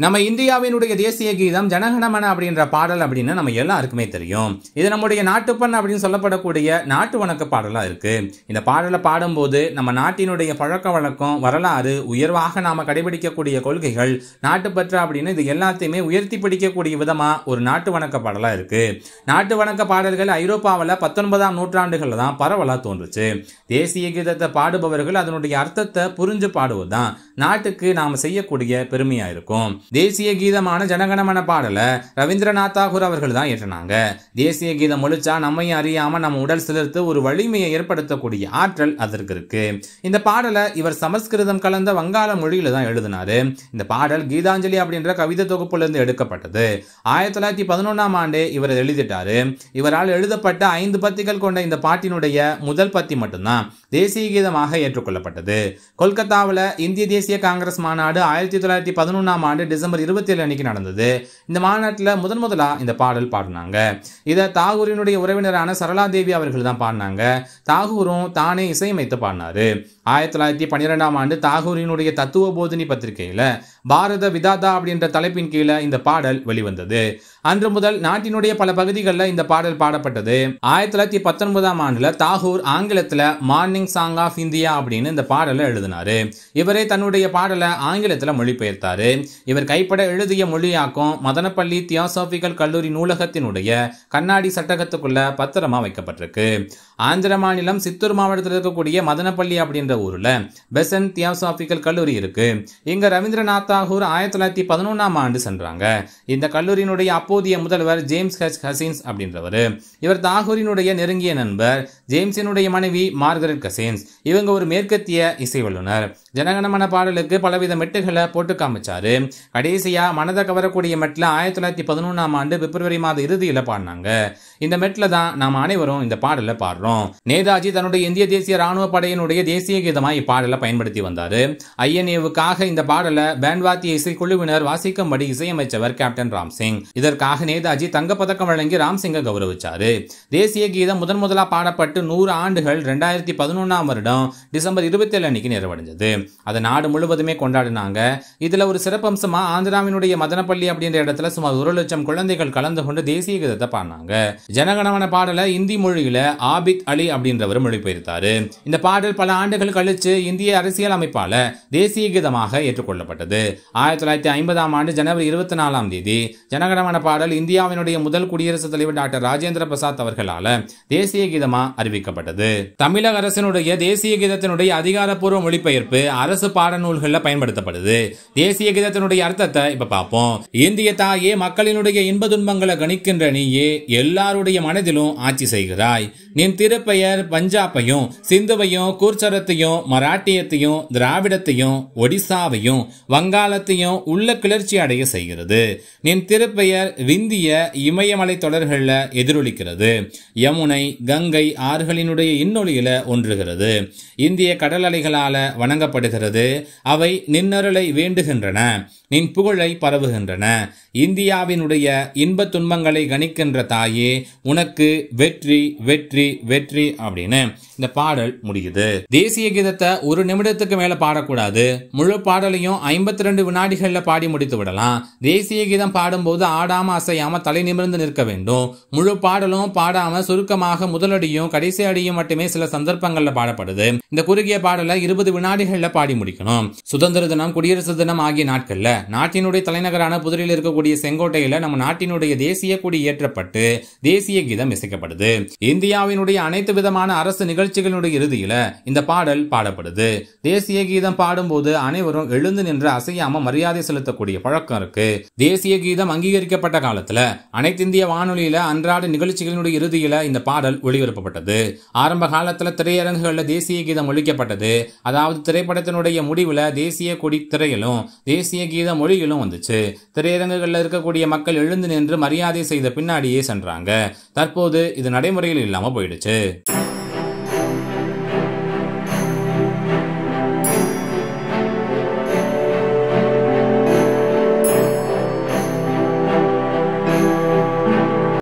நம்ம இந்தியாவினுடைய தேசிய கீதம் ஜனகணமன அப்படின்ற பாடல் அப்படின்னு நம்ம எல்லாருக்குமே தெரியும் இது நம்முடைய நாட்டுப்பண் அப்படின்னு சொல்லப்படக்கூடிய நாட்டு வணக்க பாடலா இருக்கு இந்த பாடலை பாடும்போது நம்ம நாட்டினுடைய பழக்க வழக்கம் வரலாறு உயர்வாக நாம கடைபிடிக்கக்கூடிய கொள்கைகள் நாட்டுப்பற்று அப்படின்னு இது எல்லாத்தையுமே உயர்த்தி பிடிக்கக்கூடிய விதமா ஒரு நாட்டு வணக்க பாடலா இருக்கு நாட்டு வணக்க பாடல்கள் ஐரோப்பாவில் பத்தொன்பதாம் நூற்றாண்டுகளில் தான் பரவலா தோன்றுச்சு தேசிய கீதத்தை பாடுபவர்கள் அதனுடைய அர்த்தத்தை புரிஞ்சு பாடுவதுதான் நாட்டுக்கு நாம செய்யக்கூடிய பெருமையா இருக்கும் தேசிய கீதமான ஜனகணமன பாடலை ரவீந்திரநாத் தாகூர் அவர்கள் தான் ஏற்றினாங்க தேசிய கீதம் ஒழிச்சா நம்மையும் அறியாம நம்ம உடல் சிலிர்த்து ஒரு வலிமையை ஏற்படுத்தக்கூடிய ஆற்றல் அதற்கு இருக்கு இந்த பாடலை இவர் சமஸ்கிருதம் கலந்த வங்காள மொழியில தான் எழுதினாரு இந்த பாடல் கீதாஞ்சலி அப்படின்ற கவிதை தொகுப்புல இருந்து எடுக்கப்பட்டது ஆயிரத்தி தொள்ளாயிரத்தி பதினொன்றாம் ஆண்டு இவர் எழுதிட்டாரு இவரால் எழுதப்பட்ட ஐந்து பத்திகள் கொண்ட இந்த பாட்டினுடைய முதல் பத்தி மட்டும்தான் தேசிய கீதமாக ஏற்றுக்கொள்ளப்பட்டது கொல்கத்தாவில் இந்திய தேசிய காங்கிரஸ் மாநாடு ஆயிரத்தி தொள்ளாயிரத்தி பதினொன்றாம் ஆண்டு டிசம்பர் இருபத்தி ஏழு அன்னைக்கு நடந்தது இந்த மாநாட்டில் முதன் முதலா இந்த பாடல் பாடினாங்க இதை தாகூரினுடைய உறவினரான சரளா தேவி அவர்கள் தான் பாடினாங்க தாகூரும் தானே இசையமைத்து பாடினாரு ஆயிரத்தி தொள்ளாயிரத்தி பன்னிரெண்டாம் ஆண்டு தாகூரினுடைய தத்துவ போதினி பத்திரிகையில பாரத விதாதா அப்படின்ற தலைப்பின் கீழே இந்த பாடல் வெளிவந்தது அன்று முதல் நாட்டினுடைய பல பகுதிகளில் இந்த பாடல் பாடப்பட்டது ஆயிரத்தி தொள்ளாயிரத்தி பத்தொன்பதாம் ஆண்டுல தாகூர் ஆங்கிலத்துல மார்னிங் சாங் ஆஃப் இந்தியா அப்படின்னு இந்த பாடலை எழுதினாரு இவரே தன்னுடைய பாடலை ஆங்கிலத்துல மொழிபெயர்த்தாரு இவர் கைப்பட எழுதிய மொழியாக்கம் மதனப்பள்ளி தியோசாபிக்கல் கல்லூரி நூலகத்தினுடைய கண்ணாடி சட்டகத்துக்குள்ள பத்திரமா வைக்கப்பட்டிருக்கு ஆந்திர மாநிலம் சித்தூர் மாவட்டத்தில் இருக்கக்கூடிய மதனப்பள்ளி அப்படின்ற ஊர்ல பெசன் தியோசாபிக்கல் கல்லூரி இருக்கு இங்க ரவீந்திரநாத் தாகூர் ஆயிரத்தி தொள்ளாயிரத்தி பதினொன்றாம் ஆண்டு சென்றாங்க இந்த கல்லூரியினுடைய அப்போதைய முதல்வர் ஜேம்ஸ் ஹெச் ஹசின்ஸ் அப்படின்றவர் இவர் தாகூரினுடைய நெருங்கிய நண்பர் ஜேம்ஸினுடைய மனைவி மார்கரெட் கசின்ஸ் இவங்க ஒரு மேற்கத்திய இசை வல்லுனர் ஜனகணமன பாடலுக்கு பலவித மெட்டுகளை போட்டு காமிச்சாரு கடைசியா மனதை கவரக்கூடிய மெட்டில் ஆயிரத்தி தொள்ளாயிரத்தி பதினொன்றாம் ஆண்டு பிப்ரவரி மாத இறுதியில் பாடினாங்க இந்த மெட்ல தான் நாம் அனைவரும் இந்த பாடலை பாடுறோம் நேதாஜி தன்னுடைய இந்திய தேசிய ராணுவ படையினுடைய தேசிய கீதமாக இப்பாடலை பயன்படுத்தி வந்தாரு ஐஎன்ஏவுக்காக இந்த பாடலை பேண்ட்வாத்திய இசைக்குழுவினர் வாசிக்கும்படி இசையமைச்சவர் கேப்டன் ராம்சிங் இதற்காக நேதாஜி தங்கப்பதக்கம் வழங்கி ராம்சிங்கை கௌரவிச்சாரு தேசிய கீதம் முதன் முதலா பாடப்பட்டு நூறு ஆண்டுகள் ரெண்டாயிரத்தி பதினொன்றாம் வருடம் டிசம்பர் இருபத்தி ஏழு அன்னைக்கு நிறைவடைஞ்சது அதை நாடு முழுவதுமே கொண்டாடினாங்க இதுல ஒரு சிறப்பம்சமா ஆந்திராவினுடைய மதனப்பள்ளி அப்படின்ற இடத்துல சுமார் ஒரு லட்சம் குழந்தைகள் கலந்து கொண்டு தேசிய கீதத்தை பாடினாங்க ஜனகணமன பாடலை இந்தி மொழியில ஆபித் அலி அப்படின்றவர் மொழிபெயர்த்தாரு இந்த பாடல் பல ஆண்டுகள் கழிச்சு இந்திய அரசியல் அமைப்பால தேசிய கீதமாக ஏற்றுக்கொள்ளப்பட்டது ஆயிரத்தி தொள்ளாயிரத்தி ஐம்பதாம் ஆண்டு ஜனவரி இருபத்தி நாலாம் தேதி ஜனகணமன பாடல் இந்தியாவினுடைய முதல் குடியரசுத் தலைவர் டாக்டர் ராஜேந்திர பிரசாத் அவர்களால தேசிய கீதமா அறிவிக்கப்பட்டது தமிழக அரசினுடைய தேசிய கீதத்தினுடைய அதிகாரப்பூர்வ மொழிபெயர்ப்பு அரசு பாடநூல்களில் பயன்படுத்தப்படுது தேசிய கீதத்தினுடைய அர்த்தத்தை இப்ப பார்ப்போம் இந்திய தாயே மக்களினுடைய இன்ப துன்பங்களை கணிக்கின்ற நீயே எல்லாருடைய மனதிலும் ஆட்சி செய்கிறாய் நின் திருப்பெயர் பஞ்சாபையும் சிந்துவையும் கூர்ச்சரத்தையும் மராட்டியத்தையும் திராவிடத்தையும் ஒடிசாவையும் வங்காளத்தையும் உள்ள கிளர்ச்சி அடைய செய்கிறது நின் திருப்பெயர் விந்திய இமயமலை தொடர்களில் எதிரொலிக்கிறது யமுனை கங்கை ஆறுகளினுடைய இன்னொலியில ஒன்றுகிறது இந்திய கடல் அலைகளால வணங்கப்படுகிறது அவை நின்னருளை வேண்டுகின்றன நின் புகழை பரவுகின்றன இந்தியாவினுடைய இன்ப துன்பங்களை கணிக்கின்ற தாயே உனக்கு வெற்றி வெற்றி வெற்றி அப்படின்னு இந்த பாடல் முடியுது தேசிய கீதத்தை ஒரு நிமிடத்துக்கு மேல பாடக்கூடாது முழு பாடலையும் ஐம்பத்தி ரெண்டு வினாடிகள்ல பாடி முடித்து விடலாம் தேசிய கீதம் பாடும்போது ஆடாம அசையாம தலை நிமிர்ந்து நிற்க வேண்டும் முழு பாடலும் பாடாம சுருக்கமாக முதலடியும் கடைசி அடியும் மட்டுமே சில சந்தர்ப்பங்கள்ல பாடப்படுது இந்த குறுகிய பாடலை இருபது வினாடிகள்ல பாடி முடிக்கணும் சுதந்திர தினம் குடியரசு தினம் ஆகிய நாட்கள்ல நாட்டினுடைய தலைநகரான புதுரையில் இருக்கக்கூடிய செங்கோட்டையில நம்ம நாட்டினுடைய தேசிய கொடி ஏற்றப்பட்டு தேசிய கீதம் இசைக்கப்படுது இந்தியாவினுடைய அனைத்து விதமான அரசு நிகழ்ச்சிகளுடைய இறுதியில இந்த பாடல் பாடப்படுது தேசிய கீதம் பாடும்போது அனைவரும் எழுந்து நின்று அசையாம மரியாதை செலுத்தக்கூடிய பழக்கம் இருக்கு தேசிய கீதம் அங்கீகரிக்கப்பட்ட காலத்துல அனைத்திந்திய வானொலியில அன்றாட நிகழ்ச்சிகளினுடைய இறுதியில இந்த பாடல் ஒளிபரப்பப்பட்டது ஆரம்ப காலத்துல திரையரங்குகள்ல தேசிய கீதம் ஒழிக்கப்பட்டது அதாவது திரைப்படத்தினுடைய முடிவுல தேசிய கொடி திரையிலும் தேசிய கீத மொழியிலும் வந்துச்சு திரையரங்குகள்ல இருக்கக்கூடிய மக்கள் எழுந்து நின்று மரியாதை செய்த பின்னாடியே சென்றாங்க தற்போது இது நடைமுறையில் இல்லாம போயிடுச்சு